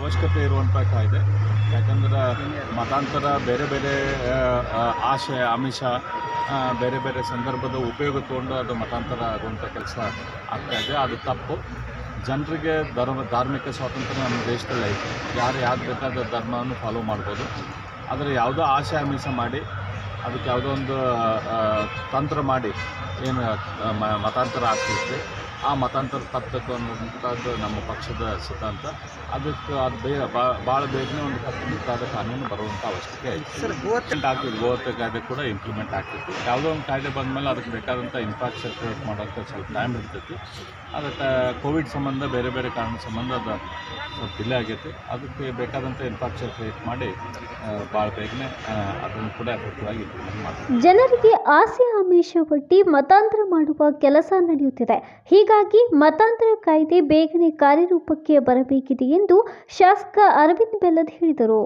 ಅವಶ್ಯಕತೆ ಇರುವಂಥ ಕಾಯ್ದೆ ಯಾಕಂದ್ರೆ ಮತಾಂತರ ಬೇರೆ ಬೇರೆ ಆ, ಆ, ಆಶೆ ಆಮಿಷ ಆ, ಬೇರೆ ಬೇರೆ ಸಂದರ್ಭದ ಉಪಯೋಗ ತಗೊಂಡು ಅದು ಮತಾಂತರ ಆಗುವಂಥ ಕೆಲಸ ಆಗ್ತಾ ಇದೆ ಅದು ತಪ್ಪು ಜನರಿಗೆ ಧರ್ಮ ಧಾರ್ಮಿಕ ಸ್ವಾತಂತ್ರ್ಯ ನಮ್ಮ ದೇಶದಲ್ಲಿ ಐತೆ ಯಾರು ಯಾವ್ದು ಬೇಕಾದ ಧರ್ಮವನ್ನು ಫಾಲೋ ಮಾಡ್ಬೋದು ಆದರೆ ಯಾವುದೋ ಆಶೆ ಆಮಿಷ ಮಾಡಿ ಅದಕ್ಕೆ ಯಾವುದೋ ಒಂದು ಆ, ತಂತ್ರ ಮಾಡಿ ಏನು ಆ, ಮ- ಮತಾಂತರ ಆಗ್ತಿರುತ್ತೆ ಆ ಮತಾಂತರ ತಪ್ಪಬೇಕು ಅನ್ನೋಂಥದ್ದು ನಮ್ಮ ಪಕ್ಷದ ಸಿದ್ಧಾಂತ ಅದಕ್ಕೆ ಅದು ಬೇಗ ಭಾಳ ಬೇಗನೆ ಒಂದು ಕಟ್ಟುನಿಟ್ಟಾದ ಕಾನೂನು ಬರುವಂಥ ಅವಶ್ಯಕತೆ ಐತೆ ಸರ್ ಗೋತ್ ಇಂಪ್ಲಿಮೆಂಟ್ ಆಗ್ತಿದೆ ಗೋಹತ್ಯೆ ಕಾಯ್ದೆ ಕೂಡ ಇಂಪ್ಲಿಮೆಂಟ್ ಆಗ್ತೈತಿ ಯಾವುದೋ ಒಂದು ಕಾಯ್ದೆ ಬಂದಮೇಲೆ ಅದಕ್ಕೆ ಬೇಕಾದಂಥ ಇನ್ಫ್ರಾಸ್ಟ್ರಕ್ಚರ್ ಕ್ರಿಯೇಟ್ ಮಾಡೋಕ್ಕೆ ಸ್ವಲ್ಪ ಟೈಮ್ ಹಿಡಿತೈತಿ ಅದಕ್ಕೆ ಕೋವಿಡ್ ಸಂಬಂಧ ಬೇರೆ ಬೇರೆ ಕಾರಣ ಸಂಬಂಧ ಅದು ಸ್ವಲ್ಪ ಡಿಲೇ ಆಗೈತಿ ಅದಕ್ಕೆ ಬೇಕಾದಂಥ ಇನ್ಫ್ರಾಸ್ಟ್ರಕ್ಚರ್ ಕ್ರಿಯೇಟ್ ಮಾಡಿ ಭಾಳ ಬೇಗನೆ ಆ, ಅದನ್ನು ಕೂಡ ಎಫೆಕ್ಟಿವ್ ಆಗಿ ಇಂಪ್ಲಿಮೆಂಟ್ ಮಾಡ್ತೀವಿ ಜನರಿಗೆ ಆಸೆ ಆಮಿಷ ಒಡ್ಡಿ ಮತಾಂತರ ಮಾಡುವ ಕೆಲಸ ನಡೆಯುತ್ತಿದೆ ಹೀಗಾಗಿ ಮತಾಂತರ ಕಾಯ್ದೆ ಬೇಗನೆ ಕಾರ್ಯರೂಪಕ್ಕೆ ಬರಬೇಕಿದೆ ಎಂದು ಶಾಸಕ ಅರವಿಂದ್ ಬೆಲ್ಲದ್ ಹೇಳಿದರು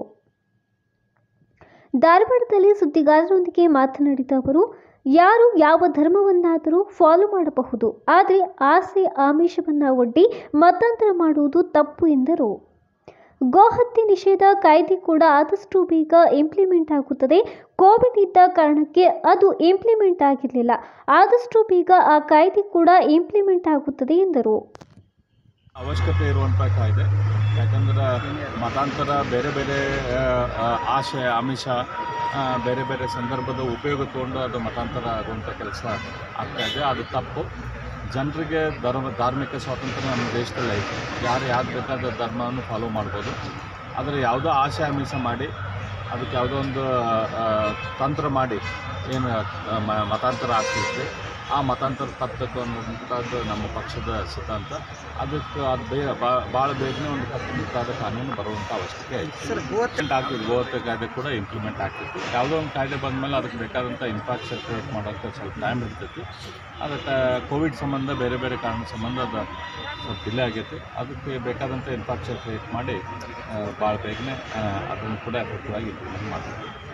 ಧಾರವಾಡದಲ್ಲಿ ಸುದ್ದಿಗಾರರೊಂದಿಗೆ ಮಾತನಾಡಿದ ಅವರು ಯಾರು ಯಾವ ಧರ್ಮವನ್ನಾದರೂ ಫಾಲೋ ಮಾಡಬಹುದು ಆದರೆ ಆಸೆ ಆಮಿಷವನ್ನು ಒಡ್ಡಿ ಮತಾಂತರ ಮಾಡುವುದು ತಪ್ಪು ಎಂದರು ಗೋಹತ್ಯೆ ನಿಷೇಧ ಕಾಯ್ದೆ ಕೂಡ ಆದಷ್ಟು ಬೇಗ ಇಂಪ್ಲಿಮೆಂಟ್ ಆಗುತ್ತದೆ ಕೋವಿಡ್ ಇದ್ದ ಕಾರಣಕ್ಕೆ ಅದು ಇಂಪ್ಲಿಮೆಂಟ್ ಆಗಿರಲಿಲ್ಲ ಆದಷ್ಟು ಬೇಗ ಆ ಕಾಯ್ದೆ ಕೂಡ ಇಂಪ್ಲಿಮೆಂಟ್ ಆಗುತ್ತದೆ ಎಂದರು ಅವಶ್ಯಕತೆ ಇರುವಂಥ ಕಾಯ್ದೆ ಯಾಕಂದ್ರೆ ಮತಾಂತರ ಬೇರೆ ಬೇರೆ ಆ, ಆ, ಆಶೆ ಆಮಿಷ ಆ, ಬೇರೆ ಬೇರೆ ಸಂದರ್ಭದ ಉಪಯೋಗ ತಗೊಂಡು ಅದು ಮತಾಂತರ ಆಗುವಂಥ ಕೆಲಸ ಆಗ್ತಾ ಇದೆ ಅದು ತಪ್ಪು ಜನರಿಗೆ ಧರ್ಮ ಧಾರ್ಮಿಕ ಸ್ವಾತಂತ್ರ್ಯ ನಮ್ಮ ದೇಶದಲ್ಲಿ ಐತೆ ಯಾರು ಯಾವ್ದು ಬೇಕಾದ ಧರ್ಮವನ್ನು ಫಾಲೋ ಮಾಡ್ಬೋದು ಆದರೆ ಯಾವುದೋ ಆಶೆ ಆಮಿಷ ಮಾಡಿ ಅದಕ್ಕೆ ಯಾವುದೋ ಒಂದು ಆ, ತಂತ್ರ ಮಾಡಿ ಏನು ಆ, ಮ- ಮತಾಂತರ ಆಗ್ತಿರುತ್ತೆ ಆ ಮತಾಂತರ ತಪ್ಪಬೇಕು ಅನ್ನೋಂಥದ್ದು ನಮ್ಮ ಪಕ್ಷದ ಸಿದ್ಧಾಂತ ಅದಕ್ಕೆ ಅದು ಬೇಗ ಭಾಳ ಬೇಗನೆ ಒಂದು ಕಟ್ಟುನಿಟ್ಟಾದ ಕಾನೂನು ಬರುವಂಥ ಅವಶ್ಯಕತೆ ಐತೆ ಸರ್ ಗೋತ್ ಇಂಪ್ಲಿಮೆಂಟ್ ಆಗ್ತಿದೆ ಗೋಹತ್ಯೆ ಕಾಯ್ದೆ ಕೂಡ ಇಂಪ್ಲಿಮೆಂಟ್ ಆಗ್ತೈತಿ ಯಾವುದೋ ಒಂದು ಕಾಯ್ದೆ ಬಂದಮೇಲೆ ಅದಕ್ಕೆ ಬೇಕಾದಂಥ ಇನ್ಫ್ರಾಸ್ಟ್ರಕ್ಚರ್ ಕ್ರಿಯೇಟ್ ಮಾಡೋಕ್ಕೆ ಸ್ವಲ್ಪ ಟೈಮ್ ಹಿಡಿತೈತಿ ಅದಕ್ಕೆ ಕೋವಿಡ್ ಸಂಬಂಧ ಬೇರೆ ಬೇರೆ ಕಾರಣ ಸಂಬಂಧ ಅದು ಸ್ವಲ್ಪ ಡಿಲೇ ಆಗೈತಿ ಅದಕ್ಕೆ ಬೇಕಾದಂಥ ಇನ್ಫ್ರಾಸ್ಟ್ರಕ್ಚರ್ ಕ್ರಿಯೇಟ್ ಮಾಡಿ ಭಾಳ ಬೇಗನೆ ಆ, ಅದನ್ನು ಕೂಡ ಎಫೆಕ್ಟಿವ್ ಆಗಿ ಇಂಪ್ಲಿಮೆಂಟ್ ಮಾಡ್ತೀವಿ